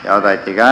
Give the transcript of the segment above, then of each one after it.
ಯಾವುದಾಯ್ತು ಈಗ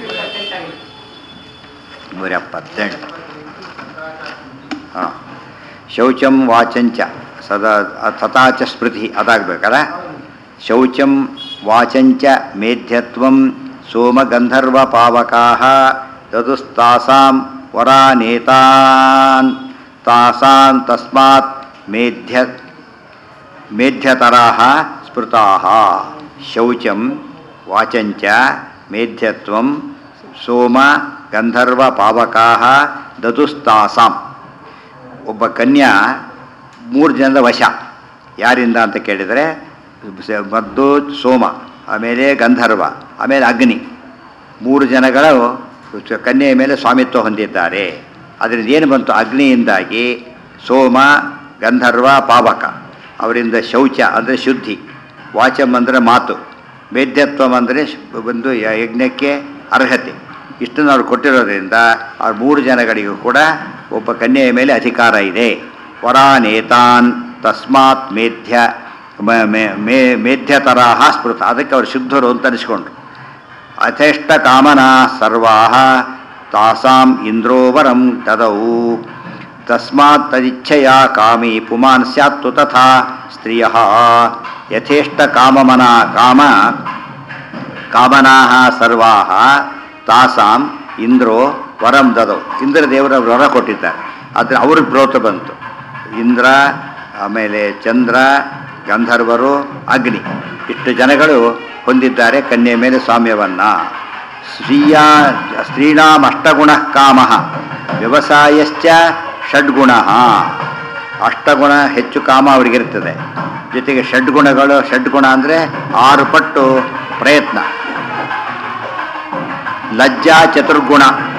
ನೂರ ಎಪ್ಪತ್ತೆಂಟು ಹಾಂ ಶೌಚಂ ವಾಚಂಚ ಸದಾ ತಥಾ ಚ ಸ್ಮೃತಿ ಅದಾಗಬೇಕಲ್ಲ ಶೌಚಂ ವಾಚಂಚ ಮೇಧ್ಯತ್ವಂ ಸೋಮಗಂಧರ್ವ ಪಾವಕಾ ತದುಸ್ತಾಸಾಂ ವರಾನೇತಾನ್ ತಾಸಾಂ ತಸ್ಮಾತ್ ಮೇಧ್ಯ ಮೇಧ್ಯತರಾಹ ಸ್ಮೃತಾಹ ಶೌಚಂ ವಾಚಂಚ ಮೇಧ್ಯತ್ವಂ ಸೋಮ ಗಂಧರ್ವ ಪಾವಕಾಹ ದದುಸ್ತಾಸಾಂ ಒಬ್ಬ ಕನ್ಯಾ ಮೂರು ಜನದ ವಶ ಯಾರಿಂದ ಅಂತ ಕೇಳಿದರೆ ಸ- ಮದ್ದು ಸೋಮ ಆಮೇಲೆ ಗಂಧರ್ವ ಆಮೇಲೆ ಅಗ್ನಿ ಮೂರು ಜನಗಳು ಸ- ಕನ್ಯೆಯ ಮೇಲೆ ಸ್ವಾಮಿತ್ವ ಹೊಂದಿದ್ದಾರೆ ಅದರಿಂದ ಏನು ಬಂತು ಅಗ್ನಿಯಿಂದಾಗಿ ಸೋಮ ಗಂಧರ್ವ ಪಾವಕ ಅವರಿಂದ ಶೌಚ ಅಂದರೆ ಶುದ್ಧಿ ವಾಚಂ ಅಂದರೆ ಮಾತು ಮೇಧ್ಯತ್ವಂ ಅಂದರೆ ಶ್- ಒಂದು ಯ- ಯಜ್ಞಕ್ಕೆ ಅರ್ಹತೆ ಇಷ್ಟನ್ನು ಅವ್ರು ಕೊಟ್ಟಿರೋದ್ರಿಂದ ಆ ಮೂರು ಜನಗಳಿಗೂ ಕೂಡ ಒಬ್ಬ ಕನ್ಯೆಯ ಮೇಲೆ ಅಧಿಕಾರ ಇದೆ ವರಾನೇತಾನ್ ತಸ್ಮಾತ್ ಮೇಧ್ಯ ಮ- ಮೇ- ಮೇ- ಮೇಧ್ಯತರಾಹ ಸ್ಮೃತ ಅದಕ್ಕೆ ಅವರು ಶುದ್ಧರು ಅಂತ ಅನಿಸ್ಕೊಂಡ್ರು ಅಥೇಷ್ಟ ಕಾಮನಾ ಸರ್ವಾ ತಾಸಾಂ ಇಂದ್ರೋವರಂ ದದೌ ತಸ್ಮಾತ್ ತದಿಚ್ಛೆಯ ಕಾಮಿ ಪುಮಾನ್ ಸ್ಯಾತ್ತು ತಥಾ ಸ್ತ್ರಿಯ ಯಥೇಷ್ಟ ಕಾಮಮನ ಕಾಮ ಕಾಮನಾ ಸರ್ವಾ ತಾಸಾಂ ಇಂದ್ರೋ ವರಂ ದದೌ ಇಂದ್ರ ದೇವರ ವರ ಕೊಟ್ಟಿದ್ದಾರೆ ಆದರೆ ಅವ್ರಿಗೆ ಬ್ರೋತ ಬಂತು ಇಂದ್ರ ಆಮೇಲೆ ಚಂದ್ರ ಗಂಧರ್ವರು ಅಗ್ನಿ ಇಷ್ಟು ಜನಗಳು ಹೊಂದಿದ್ದಾರೆ ಕನ್ಯೆ ಮೇಲೆ ಸ್ವಾಮ್ಯವನ್ನ ಸ್ತ್ರೀಯ ಸ್ತ್ರೀಣಾಂ ಅಷ್ಟಗುಣ ಕಾಮ ವ್ಯವಸಾಯಶ್ಚ ಷಡ್ಗುಣ ಅಷ್ಟಗುಣ ಹೆಚ್ಚು ಕಾಮ ಅವರಿಗಿರ್ತದೆ ಜೊತೆಗೆ ಷಡ್ಗುಣಗಳು ಷಡ್ಗುಣ ಅಂದರೆ ಆರು ಪಟ್ಟು ಪ್ರಯತ್ನ ಲಜ್ಜಾ ಚತುರ್ಗುಣ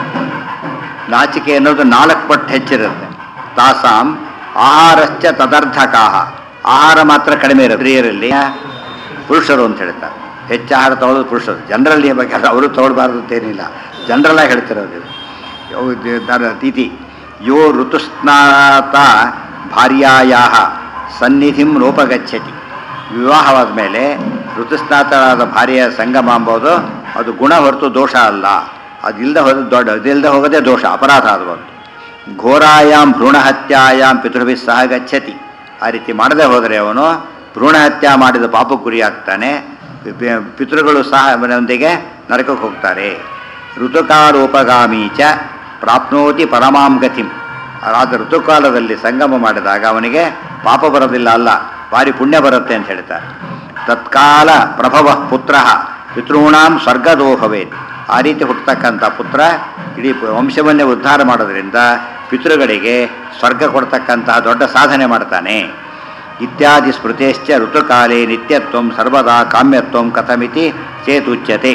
ನಾಚಿಕೆ ಅನ್ನೋದು ನಾಲ್ಕು ಪಟ್ಟು ಹೆಚ್ಚಿರುತ್ತೆ ತಾಸಾಂ ಆಹಾರಶ್ಚ ತದರ್ಥಕಾಹ ಆಹಾರ ಮಾತ್ರ ಕಡಿಮೆ ಇರುತ್ತೆ ಸ್ತ್ರೀಯರಲ್ಲಿ ಪುರುಷರು ಅಂತ ಹೇಳ್ತಾರೆ ಹೆಚ್ಚು ಆಹಾರ ತಗೊಳ್ಳೋದು ಪುರುಷರು ಜನರಲ್ಲಿ ಬಗ್ಗೆ ಅವರು ತಗೊಳ್ಬಾರ್ದು ಅಂತೇನಿಲ್ಲ ಜನರಲ್ಲಾಗಿ ಹೇಳ್ತಿರೋದು ಇದು. ಯೋ ಇದು ದಾರ ತಿಥಿ ಯೋ ಋತುಸ್ನಾತ ಭಾರ್ಯಾಯ ಸನ್ನಿಧಿಂ ರೂಪಗಚ್ಚತಿ ವಿವಾಹವಾದ ಮೇಲೆ ಋತುಸ್ನಾತಳಾದ ಭಾರ್ಯ ಸಂಗಮ ಎಂಬುದು ಅದು ಗುಣ ಹೊರತು ದೋಷ ಅಲ್ಲ ಅದಿಲ್ಲದೆ ಹೋದ ದೊಡ್ಡ ಅದಿಲ್ಲದೆ ಹೋಗೋದೇ ದೋಷ ಅಪರಾಧ ಅದು ಒಂದು ಘೋರಾಯಾಮ್ ಭ್ರೂಣಹತ್ಯಾಯಾಮ್ ಪಿತೃಭಿ ಸಹ ಗಚ್ಚತಿ ಆ ರೀತಿ ಮಾಡದೆ ಹೋದರೆ ಅವನು ಭ್ರೂಣಹತ್ಯೆ ಮಾಡಿದ ಪಾಪ ಗುರಿಯಾಗ್ತಾನೆ ಪಿ- ಪಿತೃಗಳು ಸಹ ಅವನೊಂದಿಗೆ ನರಕಕ್ಕೆ ಹೋಗ್ತಾರೆ ಋತುಕಾರೋಪಗಾಮಿ ಚ ಪ್ರಾಪ್ನೋತಿ ಪರಮಾಂ ಗತಿಂ ಆದ ಋತುಕಾಲದಲ್ಲಿ ಸಂಗಮ ಮಾಡಿದಾಗ ಅವನಿಗೆ ಪಾಪ ಬರೋದಿಲ್ಲ ಅಲ್ಲ ಭಾರಿ ಪುಣ್ಯ ಬರುತ್ತೆ ಅಂತ ಹೇಳ್ತಾರೆ ತತ್ಕಾಲ ಪ್ರಭವ ಪುತ್ರ ಪಿತೃಣಾಂ ಸ್ವರ್ಗದೋ ಭವೇತ್ ಆ ರೀತಿ ಹುಟ್ಟತಕ್ಕಂಥ ಪುತ್ರ ಇಡೀ ವಂಶವನ್ನೇ ಉದ್ಧಾರ ಮಾಡೋದ್ರಿಂದ ಪಿತೃಗಳಿಗೆ ಸ್ವರ್ಗ ಕೊಡ್ತಕ್ಕಂತಹ ದೊಡ್ಡ ಸಾಧನೆ ಮಾಡ್ತಾನೆ ಇತ್ಯಾದಿ ಸ್ಮೃತೇಶ್ಚ ಋತುಕಾಲೇ ನಿತ್ಯತ್ವಂ ಸರ್ವದಾ ಕಾಮ್ಯತ್ವಂ ಕಥಮಿತಿ ಚೇತುಚ್ಯತೆ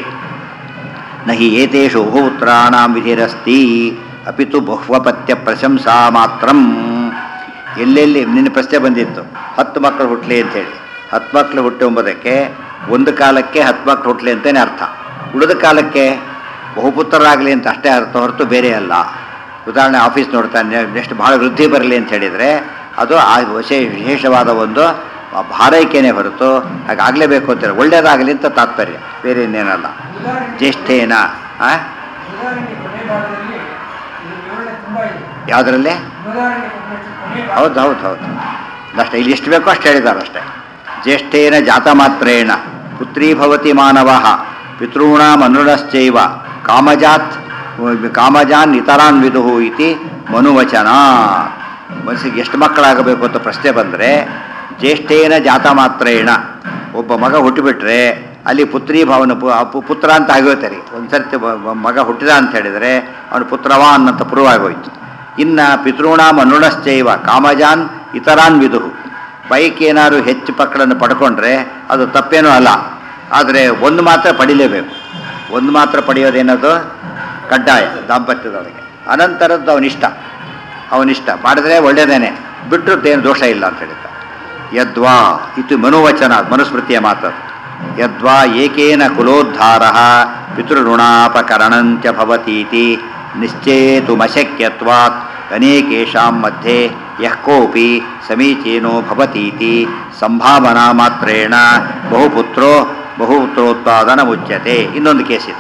ನ ಹಿ ಏತೇಷು ಬಹುಪುತ್ರಾಣಾಂ ವಿಧಿರಸ್ತಿ ಅಪಿತು ಬಹ್ವಪತ್ಯ ಪ್ರಶಂಸಾ ಮಾತ್ರಂ ಎಲ್ಲೆಲ್ಲಿ ನಿನ್ನ ಪ್ರಶ್ನೆ ಬಂದಿತ್ತು ಹತ್ತು ಮಕ್ಕಳು ಹುಟ್ಟಲಿ ಅಂತೇಳಿ ಹತ್ತು ಮಕ್ಕಳು ಹುಟ್ಟಿ ಎಂಬುದಕ್ಕೆ ಒಂದು ಕಾಲಕ್ಕೆ ಹತ್ತು ಮಕ್ಕಳು ಹುಟ್ಟಲಿ ಅಂತಲೇ ಅರ್ಥ ಉಳಿದ ಕಾಲಕ್ಕೆ ಬಹುಪುತ್ರರಾಗಲಿ ಅಂತ ಅಷ್ಟೇ ಅರ್ಥ ಹೊರತು ಬೇರೆ ಅಲ್ಲ ಉದಾಹರಣೆ ಆಫೀಸ್ ನೋಡ್ತಾನೆ ನೆಕ್ಸ್ಟ್ ಭಾಳ ವೃದ್ಧಿ ಬರಲಿ ಅಂತ ಹೇಳಿದರೆ ಅದು ಆ ವಿಶೇ ವಿಶೇಷವಾದ ಒಂದು ಭಾರೈಕೆನೇ ಹೊರತು ಹಾಗಾಗಲೇಬೇಕು ಅಂತಾರೆ ಒಳ್ಳೇದಾಗಲಿ ಅಂತ ತಾತ್ಪರ್ಯ ಬೇರೆ ಇನ್ನೇನಲ್ಲ ಜ್ಯೇಷ್ಠೇನ ಆ? ಉದಾಹರಣೆ ಕೊನೆ ಭಾಗದಲ್ಲಿ ಇದು ವಿವರಣೆ ತುಂಬಾ ಇದೆ ಯಾವುದರಲ್ಲಿ ಉದಾಹರಣೆ ಕೊಟ್ಟಷ್ಟು ಕೊನೆ ಭಾಗ ಹೌದು ಹೌದು ಹೌದು ಅಷ್ಟೇ ಇಲ್ಲಿ ಎಷ್ಟು ಬೇಕೋ ಅಷ್ಟು ಹೇಳಿದ್ದಾರೆ ಅಷ್ಟೇ ಜ್ಯೇಷ್ಠೇನ ಜಾತಮಾತ್ರೇಣ ಪುತ್ರೀ ಭವತಿ ಮಾನವ ಪಿತॄಣಾಂ ಅನುರಶ್ಚೈವ ಕಾಮಜಾತ್ ಕಾಮಜಾನ್ ಇತರಾನ್ ವಿದುಹು ಇತಿ ಮನುವಚನ ಮನಸ್ಸಿಗೆ ಎಷ್ಟು ಮಕ್ಕಳಾಗಬೇಕು ಅಂತ ಪ್ರಶ್ನೆ ಬಂದರೆ ಜ್ಯೇಷ್ಠೇನ ಜಾತಮಾತ್ರೇಣ ಒಬ್ಬ ಮಗ ಹುಟ್ಟಿಬಿಟ್ರೆ ಅಲ್ಲಿ ಪುತ್ರಿ ಭಾವನ ಪು- ಪು- ಪುತ್ರ ಅಂತ ಆಗೋಯ್ತಾರೆ ಒಂದು ಸರ್ತಿ ಬ- ಬ- ಮಗ ಹುಟ್ಟಿದ ಅಂತ ಹೇಳಿದರೆ ಅವನು ಪುತ್ರವಾನ್ ಅಂತ ಪ್ರೂವ್ ಆಗೋಯ್ತು ಇನ್ನು ಪಿತೃಣಾಂ ಅನುಣಶ್ಚೈವ ಕಾಮಜಾನ್ ಇತರಾನ್ ವಿದುಹು ಬೈಕ್ ಏನಾದ್ರು ಹೆಚ್ಚು ಮಕ್ಕಳನ್ನು ಪಡ್ಕೊಂಡ್ರೆ ಅದು ತಪ್ಪೇನೂ ಅಲ್ಲ ಆದರೆ ಒಂದು ಮಾತ್ರ ಪಡಿಲೇಬೇಕು ಒಂದು ಮಾತ್ರ ಪಡೆಯೋದೇನದು ಕಡ್ಡಾಯ ದಾಂಪತ್ಯದೊಳಗೆ ಅನಂತರದ್ದು ಅವನಿಷ್ಟ ಅವನಿಷ್ಟ ಮಾಡಿದ್ರೆ ಒಳ್ಳೆಯದೇನೆ ಬಿಟ್ಟರು ಏನು ದೋಷ ಇಲ್ಲ ಅಂತ ಹೇಳ್ತಾರೆ ಯದ್ವಾ ಇದು ಮನುವಚನ ಮನುಸ್ಮೃತಿಯ ಮಾತದು ಯದ್ವಾ ಏಕೇನ ಕುಲೋದ್ಧಾರ ಪಿತೃಋಣಾಪಕರಣಂಚ ಭವತೀತಿ ನಿಶ್ಚೇತುಮಶಕ್ಯತ್ವಾತ್ ಅನೇಕೇಷಾಂ ಮಧ್ಯೆ ಯಃ ಕೋಪಿ ಸಮೀಚೀನೋ ಭವತೀತಿ ಸಂಭಾವನಾ ಮಾತ್ರೇಣ ಬಹುಪುತ್ರೋ ಬಹುಪುತ್ರೋತ್ಪಾದನ ಮುಚ್ಯತೆ ಇನ್ನೊಂದು ಕೇಸ್ ಇದು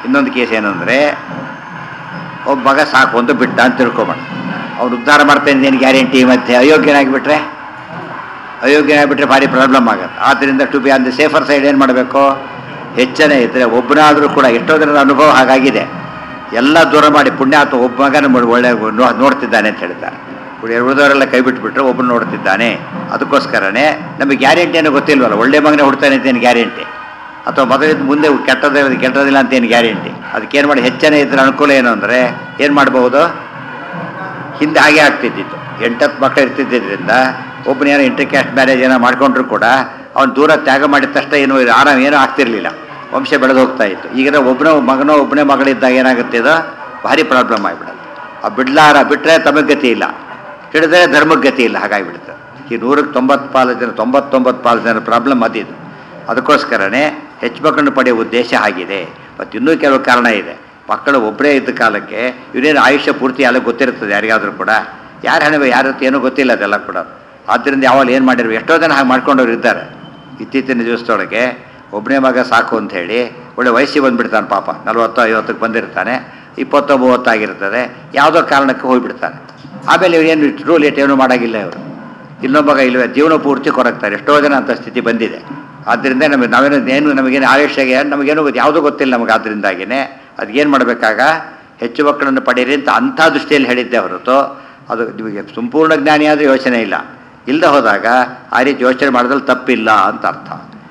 ಇನ್ನೊಂದು ಕೇಸ್ ಏನಂದರೆ ಒಬ್ಬ ಮಗ ಸಾಕು ಅಂತ ಬಿಟ್ಟ ಅಂತ ತಿಳ್ಕೊಬೇಡ ಅವ್ನು ಉದ್ಧಾರ ಮಾಡ್ತಾನೆ ಏನು ಗ್ಯಾರಂಟಿ ಮತ್ತೆ ಅಯೋಗ್ಯನಾಗಿಬಿಟ್ರೆ ಅಯೋಗ್ಯನಾಗಿಬಿಟ್ರೆ ಭಾರಿ ಪ್ರಾಬ್ಲಮ್ ಆಗುತ್ತೆ ಆದ್ದರಿಂದ to be on the safer side ಏನು ಮಾಡಬೇಕು ಹೆಚ್ಚನೇ ಇದ್ದರೆ ಒಬ್ಬನಾದರೂ ಕೂಡ ಎಷ್ಟೋ ದಿನದ ಅನುಭವ ಹಾಗಾಗಿದೆ ಎಲ್ಲ ದೂರ ಮಾಡಿ ಪುಣ್ಯಾತ್ಮ ಒಬ್ಬ ಮಗನ ನೋಡಿ ಒಳ್ಳೆ ನೋ- ನೋಡ್ತಿದ್ದಾನೆ ಅಂತ ಹೇಳ್ತಾರೆ ಉಳಿದವರೆಲ್ಲ ಕೈ ಬಿಟ್ಬಿಟ್ರೆ ಒಬ್ಬನು ನೋಡ್ತಿದ್ದಾನೆ ಅದಕ್ಕೋಸ್ಕರನೇ ನಮಗೆ ಗ್ಯಾರಂಟಿ ಏನೋ ಗೊತ್ತಿಲ್ವಲ್ಲ ಒಳ್ಳೆ ಮಗನೇ ಹುಡ್ತಾನೆ ಅಂತ ಏನು ಗ್ಯಾರಂಟಿ ಅಥವಾ ಮೊದಲಿದ್ದು ಮುಂದೆ ಕೆಟ್ಟದಿಲ್ಲ ಕೆಟ್ಟದಿಲ್ಲ ಅಂತ ಏನು ಗ್ಯಾರಂಟಿ ಅದಕ್ಕೇನು ಮಾಡಿ ಹೆಚ್ಚನೇ ಇದ್ರೆ ಅನುಕೂಲ ಏನು ಅಂದರೆ ಏನು ಮಾಡ್ಬೋದು ಹಿಂದೆ ಹಾಗೆ ಆಗ್ತಿದ್ದಿತ್ತು ಎಂಟತ್ತು ಮಕ್ಕಳು ಇರ್ತಿದ್ದರಿಂದ ಒಬ್ಬನೇನೋ ಇಂಟರ್ ಕ್ಯಾಸ್ಟ್ ಮ್ಯಾರೇಜ್ ಏನೋ ಮಾಡ್ಕೊಂಡ್ರು ಕೂಡ ಅವ್ನು ದೂರ ತ್ಯಾಗ ಮಾಡಿದ ತಕ್ಷಣ ಏನು ಆರಾಮ ಏನೂ ಆಗ್ತಿರ್ಲಿಲ್ಲ ವಂಶ ಬೆಳೆದು ಹೋಗ್ತಾ ಇತ್ತು ಈಗ ಒಬ್ಬನೋ ಮಗನೋ ಒಬ್ಬನೇ ಮಗಳಿದ್ದಾಗ ಏನಾಗುತ್ತೆ ಇದು ಭಾರಿ ಪ್ರಾಬ್ಲಮ್ ಆಗಿಬಿಡುತ್ತೆ ಆ ಬಿಡ್ಲಾರ ಬಿಟ್ಟರೆ ತಮಗೆ ಗತಿ ಇಲ್ಲ ಹಿಡಿದ್ರೆ ಧರ್ಮಕ್ಕೆ ಗತಿ ಇಲ್ಲ ಹಾಗಾಗಿಬಿಡುತ್ತೆ ಈ ನೂರಕ್ಕೆ ತೊಂಬತ್ತು ಪಾಲು ಜನ ತೊಂಬತ್ತೊಂಬತ್ತು ಪಾಲು ಜನ ಪ್ರಾಬ್ಲಮ್ ಅದಿದು ಅದಕ್ಕೋಸ್ಕರನೇ ಹೆಚ್ಚು ಮಕ್ಕಳನ್ನು ಪಡೆಯುವ ಉದ್ದೇಶ ಆಗಿದೆ ಮತ್ತು ಇನ್ನೂ ಕೆಲವು ಕಾರಣ ಇದೆ ಮಕ್ಕಳು ಒಬ್ಬರೇ ಇದ್ದ ಕಾಲಕ್ಕೆ ಇವನೇನು ಆಯುಷ್ಯ ಪೂರ್ತಿ ಎಲ್ಲ ಗೊತ್ತಿರ್ತದೆ ಯಾರಿಗಾದರೂ ಕೂಡ ಯಾರು ಹಣೆ ಯಾರ ಹತ್ರ ಏನೂ ಗೊತ್ತಿಲ್ಲ ಅದೆಲ್ಲ ಕೂಡ ಆದ್ದರಿಂದ ಯಾವಾಗ ಏನು ಮಾಡಿರ್ಬೇಕು ಎಷ್ಟೋ ಜನ ಹಾಗೆ ಮಾಡ್ಕೊಂಡವ್ರು ಇದ್ದಾರೆ ಇತ್ತೀಚಿನ ದಿವಸದೊಳಗೆ ಒಬ್ಬನೇ ಮಗ ಸಾಕು ಅಂತ ಹೇಳಿ ಒಳ್ಳೆ ವಯಸ್ಸಿಗೆ ಬಂದುಬಿಡ್ತಾನೆ ಪಾಪ ನಲ್ವತ್ತು ಐವತ್ತಕ್ಕೆ ಬಂದಿರ್ತಾನೆ ಇಪ್ಪತ್ತೋ ಮೂವತ್ತಾಗಿರ್ತದೆ ಯಾವುದೋ ಕಾರಣಕ್ಕೆ ಹೋಗ್ಬಿಡ್ತಾನೆ ಆಮೇಲೆ ಏನು ಟ್ರೂ ಲೇಟ್ ಏನೂ ಮಾಡೋಂಗಿಲ್ಲ ಇವರು ಇನ್ನೊಬ್ಬ ಇಲ್ಲವೇ ಜೀವನ ಪೂರ್ತಿ ಕೊರಗ್ತಾರೆ ಎಷ್ಟೋ ಜನ ಅಂಥ ಸ್ಥಿತಿ ಬಂದಿದೆ ಆದ್ದರಿಂದ ನಮಗೆ ನಾವೇನು ಏನು ನಮಗೇನು ಆಯುಷ್ಯಗೆ ನಮಗೇನು ಗೊತ್ತು- ಯಾವುದೂ ಗೊತ್ತಿಲ್ಲ ನಮಗೆ ಆದ್ದರಿಂದಾಗಿನೇ ಅದಕ್ಕೇನು ಮಾಡಬೇಕಾಗ ಹೆಚ್ಚು ಮಕ್ಕಳನ್ನು ಪಡೀರಿ ಅಂತ ಅಂಥ ದೃಷ್ಟಿಯಲ್ಲಿ ಹೇಳಿದ್ದೆ ಹೊರತು ಅದು ನಿಮಗೆ ಸಂಪೂರ್ಣ ಜ್ಞಾನಿ ಆದರೆ ಯೋಚನೆ ಇಲ್ಲ ಇಲ್ಲದೆ ಹೋದಾಗ ಆ ರೀತಿ ಯೋಚನೆ ಮಾಡೋದ್ರಲ್ಲಿ ತಪ್ಪಿಲ್ಲ ಅಂತ ಅರ್ಥ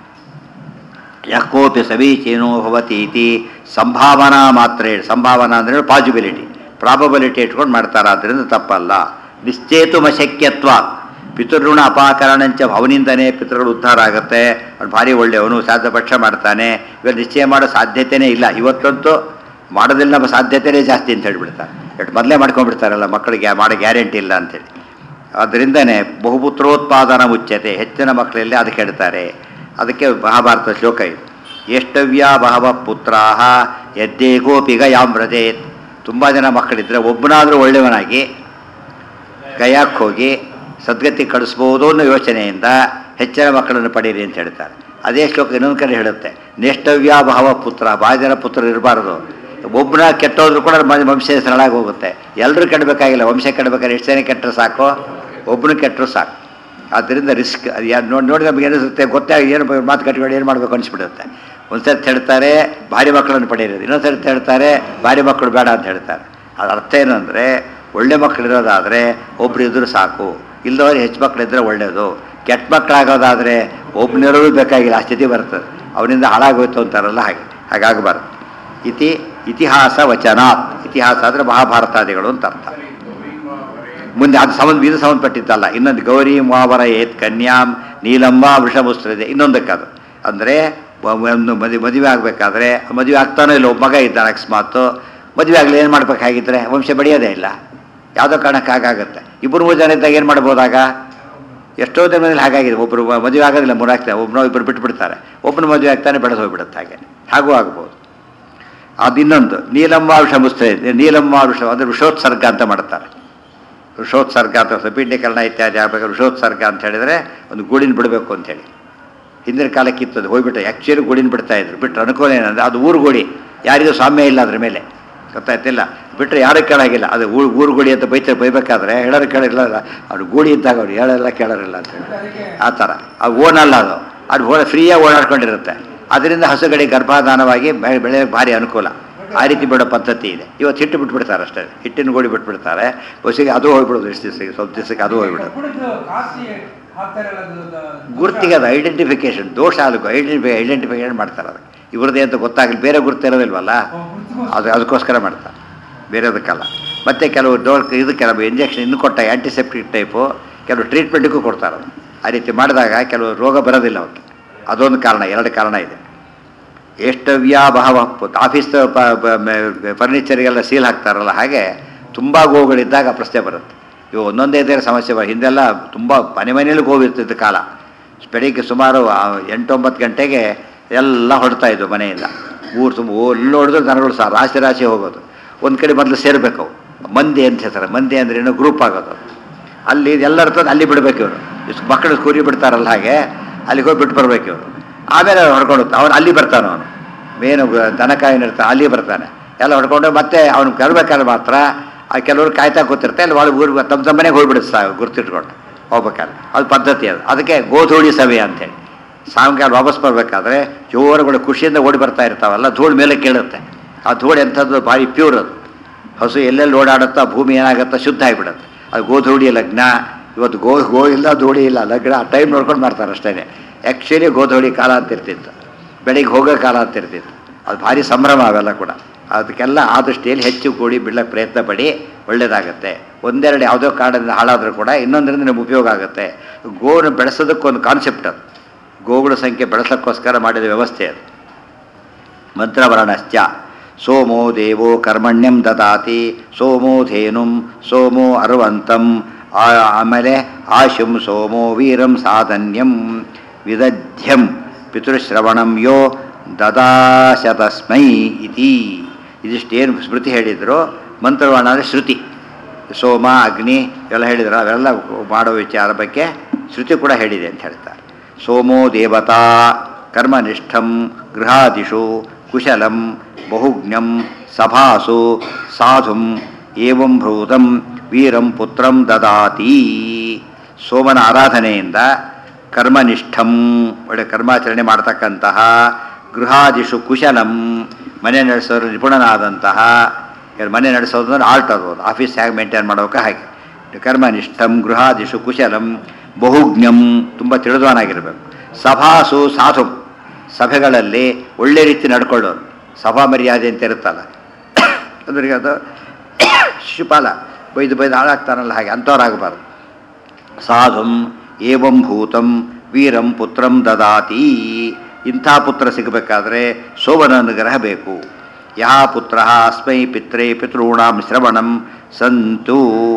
ಯಾಕೋಪಿ ಸಮೀಚೀನೋ ಭವತಿ ಇತಿ ಸಂಭಾವನಾ ಮಾತ್ರ ಸಂಭಾವನಾ ಅಂದರೆ ಪಾಸಿಬಿಲಿಟಿ ಪ್ರಾಬಬಿಲಿಟಿ ಇಟ್ಕೊಂಡು ಮಾಡ್ತಾರೆ ಆದ್ದರಿಂದ ತಪ್ಪಲ್ಲ ನಿಶ್ಚೇತುಮಶಕ್ಯತ್ವ ಪಿತೃಋಣ ಅಪಾಕರಣಂಚ ಅವನಿಂದನೇ ಪಿತೃಗಳು ಉದ್ಧಾರ ಆಗುತ್ತೆ ಅವ್ನು ಭಾರಿ ಒಳ್ಳೆಯವನು ಸಾಧ್ಯ ಪಕ್ಷ ಮಾಡ್ತಾನೆ ಇವಾಗ ನಿಶ್ಚಯ ಮಾಡೋ ಸಾಧ್ಯತೆಯೇ ಇಲ್ಲ ಇವತ್ತಂತೂ ಮಾಡೋದಿಲ್ಲ ನಮ್ಮ ಸಾಧ್ಯತೆಯೇ ಜಾಸ್ತಿ ಅಂತ ಹೇಳ್ಬಿಡ್ತಾರೆ ಎಷ್ಟು ಮೊದಲೇ ಮಾಡ್ಕೊಂಡ್ಬಿಡ್ತಾರಲ್ಲ ಮಕ್ಕಳಿಗೆ ಮಾಡೋ ಗ್ಯಾರಂಟಿ ಇಲ್ಲ ಅಂತೇಳಿ ಅದರಿಂದನೇ ಬಹುಪುತ್ರೋತ್ಪಾದನ ಮುಚ್ಚತೆ ಹೆಚ್ಚಿನ ಮಕ್ಕಳಲ್ಲಿ ಅದಕ್ಕೆ ಹೇಳ್ತಾರೆ ಅದಕ್ಕೆ ಮಹಾಭಾರತ ಶ್ಲೋಕ ಇದು ಎಷ್ಟವ್ಯ ಬಹವ ಪುತ್ರಾಹ ಯದ್ದೇಗೋಪಿ ಗಯಾಮ್ರಜೇತ್ ತುಂಬ ಜನ ಮಕ್ಕಳಿದ್ರೆ ಒಬ್ಬನಾದರೂ ಒಳ್ಳೆಯವನಾಗಿ ಗಯಾಕ್ಕೆ ಹೋಗಿ ಸದ್ಗತಿ ಕಳಿಸ್ಬೋದು ಅನ್ನೋ ಯೋಚನೆಯಿಂದ ಹೆಚ್ಚಿನ ಮಕ್ಕಳನ್ನು ಪಡೀರಿ ಅಂತ ಹೇಳ್ತಾರೆ ಅದೇ ಶ್ಲೋಕ ಇನ್ನೊಂದು ಕಡೆ ಹೇಳುತ್ತೆ ನೆಷ್ಟವ್ಯ ಭಾವ ಪುತ್ರ ಭಾಳ ಜನ ಪುತ್ರರು ಇರಬಾರ್ದು ಒಬ್ಬನ ಕೆಟ್ಟೋದ್ರು ಕೂಡ ಮ- ವಂಶ ಸರಳಾಗಿ ಹೋಗುತ್ತೆ ಎಲ್ಲರೂ ಕೆಡಬೇಕಾಗಿಲ್ಲ ವಂಶ ಕೆಡಬೇಕಾದ್ರೆ ಎಷ್ಟು ಜನ ಕೆಟ್ಟರು ಸಾಕು ಒಬ್ಬನು ಕೆಟ್ಟರು ಸಾಕು ಆದ್ದರಿಂದ ರಿಸ್ಕ್ ಅದು ಯಾರು ನೋಡಿ ನೋಡಿ ನಮಗೆ ಏನಿಸುತ್ತೆ ಗೊತ್ತಾಗಿ ಏನು ಬ- ಮಾತು ಕಟ್ಕೊಂಡು ಏನು ಮಾಡಬೇಕು ಅನಿಸ್ಬಿಡುತ್ತೆ ಒಂದು ಸರ್ತಿ ಹೇಳ್ತಾರೆ ಭಾರಿ ಮಕ್ಕಳನ್ನು ಪಡೆಯಿರೋದು ಇನ್ನೊಂದು ಸರ್ತಿ ಹೇಳ್ತಾರೆ ಭಾರಿ ಮಕ್ಕಳು ಬೇಡ ಅಂತ ಹೇಳ್ತಾರೆ ಅದ್ರ ಅರ್ಥ ಏನು ಅಂದರೆ ಒಳ್ಳೆ ಮಕ್ಕಳಿರೋದಾದರೆ ಒಬ್ರು ಇದ್ರೂ ಸಾಕು ಇಲ್ಲದವ್ರು ಹೆಚ್ಚು ಮಕ್ಕಳಿದ್ರೆ ಒಳ್ಳೆಯದು ಕೆಟ್ಟ ಮಕ್ಕಳಾಗೋದಾದರೆ ಒಬ್ಬನಿರೋದು ಬೇಕಾಗಿಲ್ಲ ಆ ಸ್ಥಿತಿ ಬರ್ತದೆ ಅವನಿಂದ ಹಾಳಾಗೋಯ್ತು ಅಂತಾರಲ್ಲ ಹಾಗೆ ಹಾಗಾಗಬಾರ್ದು ಇತಿ ಇತಿಹಾಸ ವಚನಾತ್ ಇತಿಹಾಸ ಅಂದರೆ ಮಹಾಭಾರತಾದಿಗಳು ಅಂತ ಅರ್ಥ ಮುಂದೆ ಅದು ಸಂಬಂಧ ಇದು ಸಂಬಂಧಪಟ್ಟಿದ್ದಲ್ಲ ಇನ್ನೊಂದು ಗೌರಿ ಮಾವರ ಏತ್ ಕನ್ಯಾಂ ನೀಲಮ್ಮ ವೃಷಭುಸ್ತ್ರದೆ ಇನ್ನೊಂದಕ್ಕೆ ಅದು ಅಂದರೆ ಒಂದು ಮದುವೆ ಮದುವೆ ಆಗಬೇಕಾದ್ರೆ ಮದುವೆ ಆಗ್ತಾನೋ ಇಲ್ಲ ಒಬ್ಬ ಮಗ ಇದ್ದಾನೆ ಅಕಸ್ಮಾತು ಮದುವೆ ಆಗಲಿ ಏನು ಮಾಡ್ಬೇಕಾಗಿದ್ರೆ ವಂಶ ಬೆಳೆಯೋದೇ ಇಲ್ಲ ಯಾವುದೋ ಕಾರಣಕ್ಕೆ ಹಾಗಾಗುತ್ತೆ ಇಬ್ಬರು ಮೂರು ಜನ ಇದ್ದಾಗ ಏನು ಮಾಡ್ಬೋದಾಗ ಎಷ್ಟೋ ಜನದಲ್ಲಿ ಹಾಗಾಗಿದೆ ಒಬ್ಬರು ಮದುವೆ ಆಗೋದಿಲ್ಲ ಮೂರಾಗ್ತಾರೆ ಒಬ್ಬನೋ ಇಬ್ಬರು ಬಿಟ್ಬಿಡ್ತಾರೆ ಒಬ್ಬನ ಮದುವೆ ಆಗ್ತಾನೆ ಬೆಳೆದು ಹೋಗ್ಬಿಡುತ್ತೆ ಹಾಗೆ ಹಾಗೂ ಆಗ್ಬೋದು ಅದು ಇನ್ನೊಂದು ನೀಲಮ್ಮ ವೃಷಭುಸ್ತ್ರ ನೀಲಮ್ಮ ವೃಷ ಅಂದರೆ ವೃಷೋತ್ಸರ್ಗ ಅಂತ ಮಾಡ್ತಾರೆ ಋಷೋತ್ಸರ್ಗ ಅಥವಾ ಸಪೀಂಡೀಕರಣ ಇತ್ಯಾದಿ ಆಗಬೇಕು ಋಷೋತ್ಸರ್ಗ ಅಂತ ಹೇಳಿದರೆ ಒಂದು ಗೂಡಿನ ಬಿಡಬೇಕು ಅಂತೇಳಿ ಹಿಂದಿನ ಕಾಲಕ್ಕೆ ಇತ್ತದು ಹೋಗ್ಬಿಟ್ಟು ಆ್ಯಕ್ಚುಲಿ ಗೂಡಿನ ಬಿಡ್ತಾ ಇದ್ರು ಬಿಟ್ಟರೆ ಅನುಕೂಲ ಏನಂದರೆ ಅದು ಊರು ಗೋಡಿ ಯಾರಿಗೂ ಸಾಮ್ಯ ಇಲ್ಲ ಅದ್ರ ಮೇಲೆ ಗೊತ್ತಾಯ್ತಿಲ್ಲ ಬಿಟ್ಟರೆ ಯಾರೂ ಕೇಳಾಗಿಲ್ಲ ಅದು ಊರು ಊರು ಗೋಡಿ ಅಂತ ಬೈತಾರೆ ಬೈಬೇಕಾದ್ರೆ ಹೇಳೋರು ಕೇಳಿಲ್ಲ ಅವ್ರು ಗೂಡಿ ಇದ್ದಾಗ ಅವ್ರು ಹೇಳೋಲ್ಲ ಕೇಳೋರಿಲ್ಲ ಅಂತ ಹೇಳಿ ಅದಕ್ಕೆ ಆ ಥರ ಅದು ಓನಲ್ಲ ಅದು ಅದು ಓ ಫ್ರೀಯಾಗಿ ಓಡಾಡ್ಕೊಂಡಿರುತ್ತೆ ಅದರಿಂದ ಹಸುಗಳಿಗೆ ಗರ್ಭಾಧಾನವಾಗಿ ಬೆ- ಬೆಳೆಯೋಕ್ಕೆ ಭಾರಿ ಅನುಕೂಲ ಆ ರೀತಿ ಬಿಡೋ ಪದ್ಧತಿ ಇದೆ ಇವತ್ತು ಹಿಟ್ಟು ಬಿಟ್ಬಿಡ್ತಾರೆ ಅಷ್ಟೇ ಹಿಟ್ಟಿನ ಗೋಡಿ ಬಿಟ್ಬಿಡ್ತಾರೆ ಬಸ್ಸಿಗೆ ಅದು ಹೋಗ್ಬಿಡೋದು ಎಷ್ಟು ದಿವಸಕ್ಕೆ ಸ್ವಲ್ಪ ದಿವಸಕ್ಕೆ ಅದು ಹೋಗ್ಬಿಡೋದು ಕಬ್ಬಿಣದ್ದು ಕಾಸಿ ಹಾಕ್ತಾರಲ್ಲ ಅದು ಅದು- ಗುರ್ತಿಗೆ ಅದು ಐಡೆಂಟಿಫಿಕೇಶನ್ ದೋಷ ಅದಕ್ಕೆ ಐಡೆಂಟಿಫೈ ಐಡೆಂಟಿಫಿಕೇಶನ್ ಮಾಡ್ತಾರೆ ಅದಕ್ಕೆ ಇವ್ರದ್ದೇ ಅಂತ ಗೊತ್ತಾಗಲಿ ಬೇರೆ ಗುರುತು ಇರೋದಿಲ್ವಲ್ಲ ಓ, ಗುರ್ತಿಗೂ- ಅದು ಅದಕ್ಕೋಸ್ಕರ ಮಾಡ್ತಾರೆ ಬೇರೆದಕ್ಕಲ್ಲ ಮತ್ತು ಕೆಲವು ಡೋ ಇದು ಕೆಲವು ಇಂಜೆಕ್ಷನ್ ಇನ್ನು ಕೊಟ್ಟ ಆ್ಯಂಟಿಸೆಪ್ಟಿಕ್ ಟೈಪು ಕೆಲವು ಟ್ರೀಟ್ಮೆಂಟಿಗೂ ಕೊಡ್ತಾರೆ ಅದು ಆ ರೀತಿ ಮಾಡಿದಾಗ ಕೆಲವು ರೋಗ ಬರೋದಿಲ್ಲ ಅವಕ್ಕೆ ಅದೊಂದು ಕಾರಣ ಎರಡು ಕಾರಣ ಇದೆ ಎಷ್ಟವ್ಯಾ ಬಹವ ಆಫೀಸ್ ಫರ್ನಿಚರಿಗೆಲ್ಲ ಸೀಲ್ ಹಾಕ್ತಾರಲ್ಲ ಹಾಗೆ ತುಂಬ ಗೋವುಗಳಿದ್ದಾಗ ಪ್ರಶ್ನೆ ಬರುತ್ತೆ ಇವು ಒಂದೊಂದೇ ಇದ್ದರೆ ಸಮಸ್ಯೆ ಬರ ಹಿಂದೆಲ್ಲ ತುಂಬ ಮನೆ ಮನೆಯಲ್ಲಿ ಗೋವು ಇರ್ತಿದ್ದ ಕಾಲ ಬೆಳಿಗ್ಗೆ ಸುಮಾರು ಆ, ಎಂಟೊಂಬತ್ತು ಗಂಟೆಗೆ ಎಲ್ಲ ಹೊಡ್ತಾ ಇದ್ವು ಮನೆಯಿಂದ ಊರು ತುಂಬ ಎಲ್ಲಿ ಹೊಡೆದ್ರು ದನಗಳು ಸಹ ರಾಶಿ ರಾಶಿ ಹೋಗೋದು ಒಂದು ಕಡೆ ಮೊದಲು ಸೇರಬೇಕು ಅವು ಮಂದಿ ಅಂತ ಹೇಳ್ತಾರೆ ಮಂದಿ ಅಂದ್ರೆ ಏನೋ ಗ್ರೂಪ್ ಆಗೋದು ಅದು. ಅಲ್ಲಿ ಎಲ್ಲರ ತಂದು ಅಲ್ಲಿ ಬಿಡಬೇಕು ಇವರು ಇಷ್ಟು ಮಕ್ಕಳು ಕೂರಿ ಬಿಡ್ತಾರಲ್ಲ ಹಾಗೆ ಅಲ್ಲಿಗೆ ಹೋಗಿ ಬಿಟ್ಟು ಬರ್ಬೇಕು ಇವರು ಆಮೇಲೆ ಅವ್ರು ಹೊಡ್ಕೊಂಡು ಹೋಗ್ತಾ- ಅವನು ಅಲ್ಲಿ ಬರ್ತಾನೆ ಅವನು ಮೇನು ದನ ಕಾಯಿನಿರ್ತಾನೆ ಅಲ್ಲಿ ಬರ್ತಾನೆ ಎಲ್ಲ ಹೊಡ್ಕೊಂಡು ಮತ್ತೆ ಅವ್ನು ಕರ್ಬೇಕಾದ್ರೆ ಮಾತ್ರ ಆ ಕೆಲವರು ಕಾಯ್ತಾ ಕೂತಿರ್ತಾರೆ ಅಲ್ಲಿ ಒಳಗೆ ಊರಿಗೆ ತಮ್ಮ ತಮ್ಮ ಮನೆಗೆ ಹೋಗ್ಬಿಡುತ್ತೆ ಗುರ್ತಿಟ್ಕೊಂಡು ಹೋಗ್ಬೇಕಾದ್ರೆ ಅದು ಪದ್ಧತಿ ಅದು ಅದಕ್ಕೆ ಗೋಧೂಳಿ ಸಭೆ ಅಂತೇಳಿ ಸಾಯಂಕಾಲ ವಾಪಸ್ ಬರಬೇಕಾದ್ರೆ ಜೋರುಗಳು ಖುಷಿಯಿಂದ ಓಡಿ ಬರ್ತಾ ಇರ್ತಾವಲ್ಲ ಧೂಳು ಮೇಲೆ ಕೇಳುತ್ತೆ ಆ ಧೂಳು ಎಂಥದ್ದು ಭಾರಿ ಪ್ಯೂರ್ ಅದು ಹಸು ಎಲ್ಲೆಲ್ಲಿ ಓಡಾಡುತ್ತೋ ಆ ಭೂಮಿ ಏನಾಗುತ್ತೋ ಶುದ್ಧ ಆಗಿಬಿಡುತ್ತೆ ಅದು ಗೋಧೂಳಿ ಲಗ್ನ ಇವತ್ತು ಗೋ ಗೋ ಇಲ್ಲ ಧೂಳಿ ಇಲ್ಲ ಲಗ್ನ ಆ ಟೈಮ್ ನೋಡ್ಕೊಂಡು ಮಾಡ್ತಾರೆ ಅಷ್ಟೇ ಆ್ಯಕ್ಚುಲಿ ಗೋಧೂಳಿ ಕಾಲ ಅಂತ ಇರ್ತಿತ್ತು ಬೆಳಿಗ್ಗೆ ಹೋಗೋ ಕಾಲ ಅಂತ ಇರ್ತಿತ್ತು ಅದು ಭಾರಿ ಸಂಭ್ರಮ ಅವೆಲ್ಲ ಕೂಡ ಅದಕ್ಕೆಲ್ಲ ಆ ದೃಷ್ಟಿಯಲ್ಲಿ ಹೆಚ್ಚು ಕೂಡಿ ಬಿಡ್ಲಕ್ಕೆ ಪ್ರಯತ್ನ ಪಡಿ ಒಳ್ಳೇದಾಗುತ್ತೆ ಒಂದೆರಡು ಯಾವುದೋ ಕಾರಣದಿಂದ ಹಾಳಾದರೂ ಕೂಡ ಇನ್ನೊಂದರಿಂದ ನಮ್ಗೆ ಉಪಯೋಗ ಆಗುತ್ತೆ ಗೋವನ್ನು ಬೆಳೆಸೋದಕ್ಕೊಂದು ಕಾನ್ಸೆಪ್ಟ್ ಅದು ಗೋಗಳ ಸಂಖ್ಯೆ ಬೆಳೆಸೋಕ್ಕೋಸ್ಕರ ಮಾಡಿದ ವ್ಯವಸ್ಥೆ ಅದು ಮಂತ್ರವರ್ಣಶ್ಚ ಸೋಮೋ ದೇವೋ ಕರ್ಮಣ್ಯಂ ದದಾತಿ ಸೋಮೋ ಧೇನುಂ ಸೋಮೋ ಅರ್ವಂತಂ ಆ- ಆಮೇಲೆ ಆಶುಂ ಸೋಮೋ ವೀರಂ ಸಾಧನ್ಯಂ ವಿದಧ್ಯಂ ಪಿತೃಶ್ರವಣಂ ಯೋ ದದಾಶತಸ್ಮೈ ಇತಿ ಇದಿಷ್ಟೇನು ಸ್ಮೃತಿ ಹೇಳಿದ್ರು ಮಂತ್ರವರ್ಣ ಅಂದರೆ ಶ್ರುತಿ ಸೋಮ ಅಗ್ನಿ ಎಲ್ಲ ಹೇಳಿದ್ರು ಅವೆಲ್ಲ ಮಾಡೋ ವಿಚಾರ ಬಗ್ಗೆ ಶ್ರುತಿ ಕೂಡ ಹೇಳಿದೆ ಅಂತ ಹೇಳ್ತಾರೆ ಸೋಮೋ ದೇವತಾ ಕರ್ಮನಿಷ್ಠಂ ಗೃಹಾದಿಷು ಕುಶಲಂ ಬಹುಜ್ಞಂ ಸಭಾಸು ಸಾಧುಂ ಏವಂ ಭೂತಂ ವೀರಂ ಪುತ್ರಂ ದದಾತಿ ಸೋಮನ ಆರಾಧನೆಯಿಂದ ಕರ್ಮನಿಷ್ಠಂ ಒಳ್ಳೆ ಕರ್ಮಾಚರಣೆ ಮಾಡ್ತಕ್ಕಂತಹ ಗೃಹಾದಿಷು ಕುಶಲಂ ಮನೆ ನಡೆಸೋರು ನಿಪುಣನಾದಂತಹ ಯಾರು ಮನೆ ನಡೆಸೋದು ಅಂದ್ರೆ ಆರ್ಟ್ ಅದು ಆಫೀಸ್ ಹೇಗೆ ಮೇಂಟೈನ್ ಮಾಡೋಕೆ ಹಾಗೆ ಕರ್ಮನಿಷ್ಠಂ ಗೃಹಾದಿಷು ಕುಶಲಂ ಬಹುಜ್ಞಂ ತುಂಬ ತಿಳಿದವನಾಗಿರಬೇಕು ಸಭಾಸು ಸಾಧು ಸಭೆಗಳಲ್ಲಿ ಒಳ್ಳೆ ರೀತಿ ನಡ್ಕೊಳ್ಳೋರು ಸಭಾ ಮರ್ಯಾದೆ ಅಂತ ಇರುತ್ತಲ್ಲ ಅದ್ರಿಗೆ ಅದು ಶಿಶುಪಾಲ ಬೈದು ಬೈದು ಹಾಳಾಗ್ತಾನಲ್ಲ ಹಾಗೆ ಅಂಥವ್ರಾಗಬಾರ್ದು ಸಾಧುಂ ಏವಂ ಭೂತಂ ವೀರಂ ಪುತ್ರಂ ದದಾತಿ ಇಂಥ ಪುತ್ರ ಸಿಗಬೇಕಾದ್ರೆ ಸೋಮನ ಅನುಗ್ರಹ ಬೇಕು ಯಹ ಪುತ್ರ ಅಸ್ಮೈ ಪಿತ್ರೆ ಪಿತॄಣಾಂ ಶ್ರವಣಂ ಸಂತು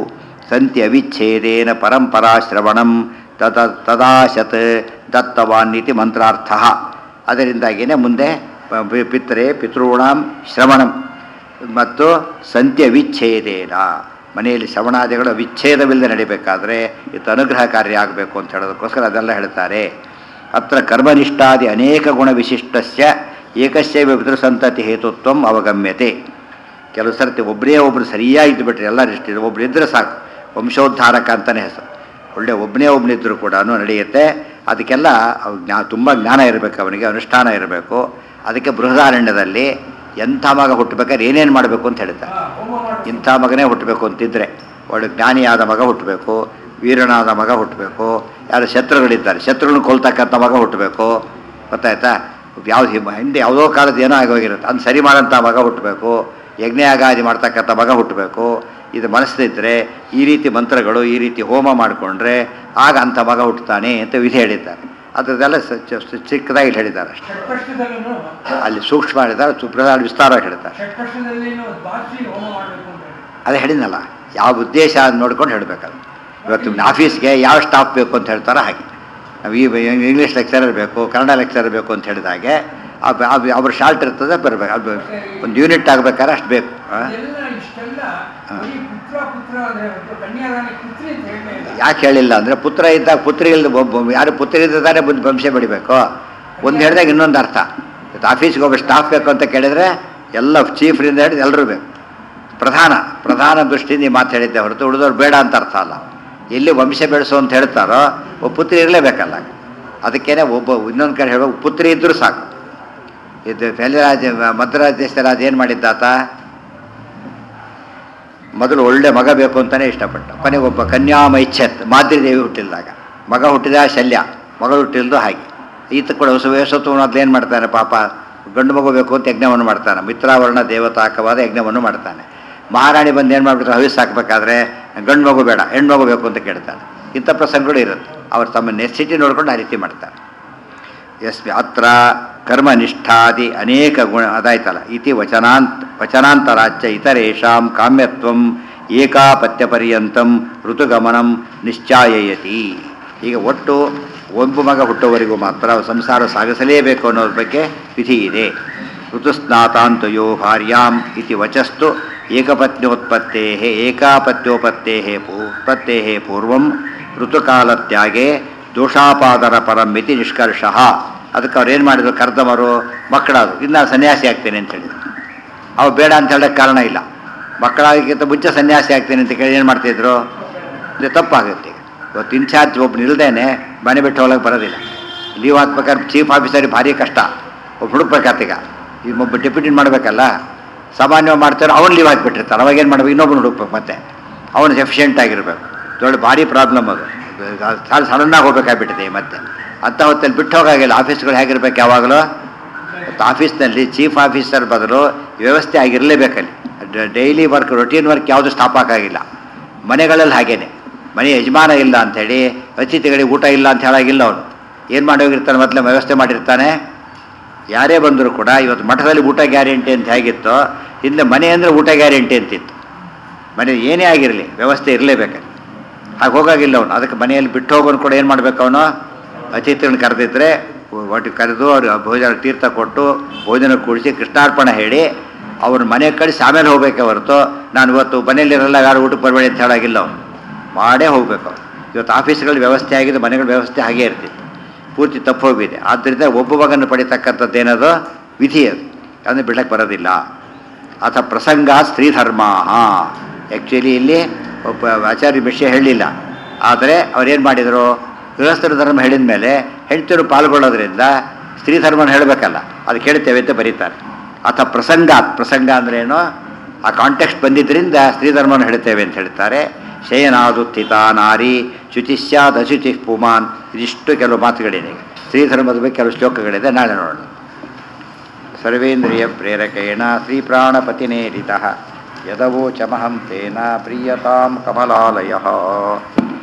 ಸಂತ್ಯವಿಚ್ಛೇದೇನ ಪರಂಪರಾ ಶ್ರವಣಂ ತದ ತದಾಶತ್ ದತ್ತವಾನ್ನಿತಿ ಮಂತ್ರಾರ್ಥ ಅದರಿಂದಾಗಿಯೇ ಮುಂದೆ ಪಿ- ಪಿತ್ರೆ ಪಿತॄಣಾಂ ಶ್ರವಣಂ ಮತ್ತು ಸಂತ್ಯ ವಿಚ್ಛೇದೇನ ಮನೆಯಲ್ಲಿ ಶ್ರವಣಾದಿಗಳ ವಿಚ್ಛೇದವಿಲ್ಲದೆ ನಡಿಬೇಕಾದ್ರೆ ಇದು ಅನುಗ್ರಹಕಾರಿ ಆಗಬೇಕು ಅಂತ ಹೇಳೋದಕ್ಕೋಸ್ಕರ ಅದೆಲ್ಲ ಹೇಳ್ತಾರೆ ಅತ್ರ ಕರ್ಮನಿಷ್ಠಾದಿ ಅನೇಕ ಗುಣ ವಿಶಿಷ್ಟಸ್ಯ ಏಕಸ್ಯೈವ ಪಿತೃಸಂತತಿ ಹೇತುತ್ವಂ ಅವಗಮ್ಯತೆ ಕೆಲವು ಸರ್ತಿ ಒಬ್ಬರೇ ಒಬ್ಬರು ಸರಿಯಾಗಿದ್ದು ಬಿಟ್ರೆ ಎಲ್ಲ ದೃಷ್ಟಿ ಒಬ್ರು ಇದ್ದರೆ ಸಾಕು ವಂಶೋದ್ಧಾರಕ ಅಂತಲೇ ಹೆಸರು ಒಳ್ಳೆ ಒಬ್ಬನೇ ಒಬ್ಬನಿದ್ದರೂ ಕೂಡ ನಡೆಯುತ್ತೆ ಅದಕ್ಕೆಲ್ಲ ಅವ್ ಜ್ಞಾ ತುಂಬ ಜ್ಞಾನ ಇರಬೇಕು ಅವನಿಗೆ ಅನುಷ್ಠಾನ ಇರಬೇಕು ಅದಕ್ಕೆ ಬೃಹದಾರಣ್ಯದಲ್ಲಿ ಎಂಥ ಮಗ ಹುಟ್ಟಬೇಕಾದ್ರೆ ಏನೇನು ಮಾಡಬೇಕು ಅಂತ ಹೇಳ್ತಾರೆ ಹಾ, ಹೋಮ ಮಾಡ್ಬೇಕು. ಇಂಥ ಮಗನೇ ಹುಟ್ಟಬೇಕು ಅಂತಿದ್ರೆ ಒಳ್ಳೆ ಜ್ಞಾನಿಯಾದ ಮಗ ಹುಟ್ಟಬೇಕು ವೀರನಾದ ಮಗ ಹುಟ್ಟಬೇಕು ಯಾರು ಶತ್ರುಗಳಿದ್ದಾರೆ ಶತ್ರುಗಳನ್ನ ಕೊಲ್ತಕ್ಕಂಥ ಮಗ ಹುಟ್ಟಬೇಕು ಗೊತ್ತಾಯ್ತಾ ಯಾವ್ದು ಹಿಮ- ಹಿಂದೆ ಯಾವುದೋ ಕಾಲದ ಏನೋ ಆಗೋಗಿರುತ್ತೆ ಅದನ್ನ ಸರಿ ಮಾಡೋಂಥ ಮಗ ಹುಟ್ಟಬೇಕು ಯಜ್ಞಯಾಗಾದಿ ಮಾಡ್ತಕ್ಕಂಥ ಮಗ ಹುಟ್ಟಬೇಕು ಇದು ಮನಸ್ಸಿದ್ರೆ ಈ ರೀತಿ ಮಂತ್ರಗಳು ಈ ರೀತಿ ಹೋಮ ಮಾಡಿಕೊಂಡ್ರೆ ಆಗ ಅಂಥ ಮಗ ಹುಟ್ಟುತ್ತಾನೆ ಅಂತ ವಿಧಿ ಹೇಳಿದ್ದಾರೆ ಅದರದೆಲ್ಲ ಸ- ಚ- ಚಿಕ್ಕದಾಗಿ ಹೇಳಿದ್ದಾರೆ ಅಷ್ಟೇ ಷಟ್ಪಕ್ಷದಲ್ಲೂ ಅಲ್ಲಿ ಸೂಕ್ಷ್ಮ ಹೇಳಿದ್ದಾರೆ ಸುಪ್ರಧಾನ ವಿಸ್ತಾರವಾಗಿ ಹೇಳ್ತಾರೆ ಷಟ್ಪಕ್ಷದಲ್ಲಿ ಬಾಸಿ ಹೋಮ ಮಾಡಬೇಕು ಅಂತ ಹೇಳಿ ಅದೇ ಹೇಳಿದ್ನಲ್ಲ ಯಾವ ಉದ್ದೇಶ ಅಂತ ನೋಡ್ಕೊಂಡು ಹೇಳಬೇಕದು ಇವತ್ತು ಆಫೀಸ್ಗೆ ಯಾವ ಸ್ಟಾಫ್ ಬೇಕು ಅಂತ ಹೇಳ್ತಾರೋ ಹಾಗೆ ನಾವು ಈ ಇಂಗ್ಲೀಷ್ ಲೆಕ್ಚರರ್ ಬೇಕು ಕನ್ನಡ ಲೆಕ್ಚರರ್ ಬೇಕು ಅಂತ ಹೇಳಿದಾಗೆ ಆ- ಆ- ಅವ್ರ ಶಾರ್ಟ್ ಇರ್ತದೆ ಬರಬೇಕು ಅದು ಒಂದು ಯೂನಿಟ್ ಆಗಬೇಕಾದ್ರೆ ಅಷ್ಟು ಬೇಕು ಆ? ಎಲ್ಲ ಇಷ್ಟೆಲ್ಲ ಹಾ. ಈ ಪುತ್ರ ಪುತ್ರ ಅಂದ್ರೆ ಒಬ್ಬ ಕನ್ಯಾದಾನ ಪುತ್ರಿ ಅಂತ ಹೇಳಲೇ ಇಲ್ಲ ಯಾಕೆ ಹೇಳಿಲ್ಲ ಅಂದರೆ ಪುತ್ರ ಇದ್ದಾಗ ಪುತ್ರಿ ಇಲ್ದ ಒಬ್ಬ ಯಾರು ಪುತ್ರಿ ಇದ್ದರೆ ಮುಂದೆ ವಂಶ ಬೆಳಿಬೇಕು ಒಂದು ಹೇಳಿದಾಗ ಇನ್ನೊಂದು ಅರ್ಥ ಇವತ್ತು ಆಫೀಸ್ಗೆ ಒಬ್ಬ ಸ್ಟಾಫ್ ಬೇಕು ಅಂತ ಕೇಳಿದರೆ ಎಲ್ಲ ಚೀಫ್ರಿಂದ ಹಿಡಿದು ಎಲ್ಲರೂ ಬೇಕು ಪ್ರಧಾನ ಪ್ರಧಾನ ದೃಷ್ಟಿಯಿಂದ ಈ ಮಾತು ಹೇಳಿದ್ದೆ ಹೊರತು ಉಳಿದವ್ರು ಬೇಡ ಅಂತ ಅರ್ಥ ಅಲ್ಲ ಎಲ್ಲಿ ವಂಶ ಬೆಳೆಸು ಅಂತ ಹೇಳ್ತಾರೋ ಒಬ್ಬ ಪುತ್ರಿ ಇರಲೇಬೇಕಲ್ಲ ಅದಕ್ಕೇನೆ ಒಬ್ಬ ಇನ್ನೊಂದು ಕಡೆ ಹೇಳಬೇಕು ಪುತ್ರಿ ಇದ್ದರೂ ಸಾಕು ಇದು ಫೆಲಿರಾಜ ಮದ್ರಾಜ ದೇಶದ ರಾಜ ಏನು ಮಾಡಿದ್ದಾತ ಮೊದಲು ಒಳ್ಳೆ ಮಗ ಬೇಕು ಅಂತಲೇ ಇಷ್ಟಪಟ್ಟ ಕೊನೆಗೆ ಒಬ್ಬ ಕನ್ಯಾಮೈಚ್ಛತ್ ಮಾದ್ರಿ ದೇವಿ ಹುಟ್ಟಿಲ್ದಾಗ ಮಗ ಹುಟ್ಟಿದ ಶಲ್ಯ ಮಗಳು ಹುಟ್ಟಿಲ್ದು ಹಾಗೆ ಈತ ಕೂಡ ಹೊಸ ವಯಸ್ಸತ್ತು ಏನು ಮಾಡ್ತಾನೆ ಪಾಪ ಗಂಡು ಮಗು ಬೇಕು ಅಂತ ಯಜ್ಞವನ್ನು ಮಾಡ್ತಾನೆ ಮಿತ್ರಾವರ್ಣ ದೇವತಾಕವಾದ ಯಜ್ಞವನ್ನು ಮಾಡ್ತಾನೆ ಮಹಾರಾಣಿ ಬಂದು ಏನು ಮಾಡ್ಬಿಟ್ರೆ ಹವಿಸ್ ಹಾಕಬೇಕಾದ್ರೆ ಗಂಡು ಮಗು ಬೇಡ ಹೆಣ್ಣು ಮಗು ಬೇಕು ಅಂತ ಕೇಳ್ತಾನೆ ಇಂಥ ಪ್ರಸಂಗಗಳು ಇರುತ್ತೆ ಅವ್ರು ತಮ್ಮ ನೆಸಿಟಿ ನೋಡ್ಕೊಂಡು ಆ ರೀತಿ ಮಾಡ್ತಾರೆ ಯಸ್ಮಿ ಅತ್ರ ಕರ್ಮನಿಷ್ಠಾದಿ ಅನೇಕ ಗುಣ ಅದಾಯ್ತಲ್ಲ ಇತಿ ವಚನಾಂತ ವಚನಾಂತರಾಚ್ಯ ಇತರೇಷಾಂ ಕಾಮ್ಯತ್ವಂ ಏಕಾಪತ್ಯಪರ್ಯಂತಂ ಋತುಗಮನಂ ನಿಶ್ಚಾಯಯತಿ ಈಗ ಒಟ್ಟು ಒಬ್ಬ ಮಗ ಹುಟ್ಟುವವರೆಗೂ ಮಾತ್ರ ಸಂಸಾರ ಸಾಗಿಸಲೇಬೇಕು ಅನ್ನೋದ್ರ ಬಗ್ಗೆ ವಿಧಿ ಇದೆ ಋತುಸ್ನಾತಾಂತಯೋ ಭಾರ್ಯಾಂ ಇತಿ ವಚಸ್ತು ಏಕಪತ್ನ್ಯೋತ್ಪತ್ತೇ ಏಕಾಪತ್ಯೋಪತ್ತೇ ಉತ್ಪತ್ತೇ ಪೂರ್ವಂ ಋತುಕಾಲತ್ಯಾಗೆ ದೋಷಾಪಾದರ ಪರಂ ಇತಿ ನಿಷ್ಕರ್ಷ ಅದಕ್ಕೆ ಅವ್ರು ಏನು ಮಾಡಿದ್ರು ಕರ್ದಮರು ಮಕ್ಕಳಾದ್ರು ಇನ್ನು ಸನ್ಯಾಸಿ ಆಗ್ತೇನೆ ಅಂತ ಹೇಳಿದ್ರು ಅವು ಬೇಡ ಅಂತ ಹೇಳೋಕ್ಕೆ ಕಾರಣ ಇಲ್ಲ ಮಕ್ಕಳಾಗಿಕ್ಕಿಂತ ಮುಂಚೆ ಸನ್ಯಾಸಿ ಆಗ್ತೇನೆ ಅಂತ ಕೇಳಿ ಏನು ಮಾಡ್ತಿದ್ರು ಇದು ತಪ್ಪಾಗುತ್ತೆ ಈಗ ಇವತ್ತು ಇನ್ಚಾರ್ಜ್ ಒಬ್ಬ ನಿಲ್ದೇನೆ ಮನೆ ಬಿಟ್ಟು ಹೋಗಕ್ಕೆ ಬರೋದಿಲ್ಲ ಲೀವ್ ಹಾಕ್ಬೇಕಾದ್ರೆ ಚೀಫ್ ಆಫೀಸರಿಗೆ ಭಾರಿ ಕಷ್ಟ ಒಬ್ಬ ಹುಡುಕ್ಬೇಕಾತೀಗ ಈಗ ಒಬ್ಬ ಡೆಪ್ಯೂಟಿ ಮಾಡಬೇಕಲ್ಲ ಸಾಮಾನ್ಯವಾಗಿ ಮಾಡ್ತಾರೆ ಅವ್ನು ಲೀವ್ ಹಾಕಿಬಿಟ್ಟಿರ್ತಾರೆ ಅವಾಗ ಏನು ಮಾಡ್ಬೇಕು ಇನ್ನೊಬ್ಬನು ಹುಡುಕ್ಬೇಕು ಮತ್ತೆ ಅವನು ಎಫಿಷಿಯೆಂಟ್ ಆಗಿರಬೇಕು ದೊಡ್ಡ ಭಾರಿ ಪ್ರಾಬ್ಲಮ್ ಅದು ಸಾಲ ಸಡನ್ನಾಗಿ ಹೋಗ್ಬೇಕಾಗ್ಬಿಟ್ಟಿದೆ ಈ ಮತ್ತೆ ಅಂಥ ಹೊತ್ತಲ್ಲಿ ಬಿಟ್ಟು ಹೋಗಾಗಿಲ್ಲ ಆಫೀಸ್ಗಳು ಹೇಗಿರ್ಬೇಕು ಯಾವಾಗಲೂ ಮತ್ತು ಆಫೀಸ್ನಲ್ಲಿ ಚೀಫ್ ಆಫೀಸರ್ ಬದಲು ವ್ಯವಸ್ಥೆ ಆಗಿರಲೇಬೇಕಲ್ಲಿ ಡೈಲಿ ವರ್ಕ್ ರೊಟೀನ್ ವರ್ಕ್ ಯಾವುದು ಸ್ಟಾಪ್ ಆಗಾಗಿಲ್ಲ ಮನೆಗಳಲ್ಲಿ ಹಾಗೇನೆ ಮನೆ ಯಜಮಾನ ಇಲ್ಲ ಅಂಥೇಳಿ ಅತಿಥಿಗಳಿಗೆ ಊಟ ಇಲ್ಲ ಅಂತ ಹೇಳಾಗಿಲ್ಲ ಅವನು ಏನು ಮಾಡಿ ಹೋಗಿರ್ತಾನೆ ಮೊದಲೇ ವ್ಯವಸ್ಥೆ ಮಾಡಿರ್ತಾನೆ ಯಾರೇ ಬಂದರೂ ಕೂಡ ಇವತ್ತು ಮಠದಲ್ಲಿ ಊಟ ಗ್ಯಾರಂಟಿ ಅಂತ ಹೇಗಿತ್ತೋ ಹಿಂದೆ ಮನೆ ಅಂದರೆ ಊಟ ಗ್ಯಾರಂಟಿ ಅಂತಿತ್ತು ಮನೆ ಏನೇ ಆಗಿರಲಿ ವ್ಯವಸ್ಥೆ ಇರಲೇಬೇಕಲ್ಲಿ ಹಾಗೆ ಹೋಗಾಗಿಲ್ಲ ಅವನು ಅದಕ್ಕೆ ಮನೆಯಲ್ಲಿ ಬಿಟ್ಟು ಹೋಗೋನು ಕೂಡ ಏನು ಮಾಡಬೇಕು ಅವನು ಅತಿಥಿಗಳನ್ನ ಕರೆದಿದ್ರೆ ಒಟ್ಟು ಕರೆದು ಅವ್ರಿಗೆ ಭೋಜನ ತೀರ್ಥ ಕೊಟ್ಟು ಭೋಜನ ಕೂಡಿಸಿ ಕೃಷ್ಣಾರ್ಪಣೆ ಹೇಳಿ ಅವ್ರ ಮನೆ ಕಳಿಸಿ ಆಮೇಲೆ ಹೋಗ್ಬೇಕೆ ಹೊರತು ನಾನು ಇವತ್ತು ಮನೆಯಲ್ಲಿರಲ್ಲ ಯಾರು ಊಟಕ್ಕೆ ಬರಬೇಡಿ ಅಂತ ಹೇಳಾಗಿಲ್ಲ ಅವನು ಮಾಡೇ ಹೋಗ್ಬೇಕು ಅವ್ನು ಇವತ್ತು ಆಫೀಸ್ಗಳ ವ್ಯವಸ್ಥೆ ಆಗಿದೆ ಮನೆಗಳ ವ್ಯವಸ್ಥೆ ಹಾಗೇ ಇರ್ತಿತ್ತು ಪೂರ್ತಿ ತಪ್ಪು ಹೋಗಿದೆ ಆದ್ದರಿಂದ ಒಬ್ಬ ಮಗನ್ನು ಪಡಿತಕ್ಕಂಥದ್ದು ಏನದು ವಿಧಿ ಅದು ಅದನ್ನು ಬಿಡಕ್ಕೆ ಬರೋದಿಲ್ಲ ಅಥ ಪ್ರಸಂಗ ಸ್ತ್ರೀಧರ್ಮ ಆ್ಯಕ್ಚುಲಿ ಇಲ್ಲಿ ಒಬ್ಬ ಆಚಾರ್ಯ ವಿಷಯ ಹೇಳಲಿಲ್ಲ ಆದರೆ ಅವ್ರೇನು ಮಾಡಿದರು ಗೃಹಸ್ಥರ ಧರ್ಮ ಹೇಳಿದ ಮೇಲೆ ಹೆಂಡತಿರು ಪಾಲ್ಗೊಳ್ಳೋದ್ರಿಂದ ಸ್ತ್ರೀ ಧರ್ಮನ ಹೇಳಬೇಕಲ್ಲ ಅದು ಕೇಳ್ತೇವೆ ಅಂತ ಬರೀತಾರೆ ಅಥ ಪ್ರಸಂಗ ಪ್ರಸಂಗ ಅಂದ್ರೇನು ಆ ಕಾಂಟೆಕ್ಸ್ಟ್ ಬಂದಿದ್ದರಿಂದ ಸ್ತ್ರೀ ಧರ್ಮನ ಹೇಳ್ತೇವೆ ಅಂತ ಹೇಳ್ತಾರೆ ಶಯನಾದುತ್ಥಿತ ನಾರಿ ಶುಚಿಸ್ಯಾದ್ ಅಶುಚಿ ಪುಮಾನ್ ಇದಿಷ್ಟು ಕೆಲವು ಮಾತುಗಳಿದೆ ಸ್ತ್ರೀ ಧರ್ಮದ ಬಗ್ಗೆ ಕೆಲವು ಶ್ಲೋಕಗಳಿದೆ ನಾಳೆ ನೋಡೋಣ ಸರ್ವೇಂದ್ರಿಯ ಪ್ರೇರಕೇಣ ಶ್ರೀಪ್ರಾಣಪತಿನೇರಿತ ಯದವೋಚಮಹಂ ತೇನ ಪ್ರೀಯತಾಂ ಕಮಲಾಲಯ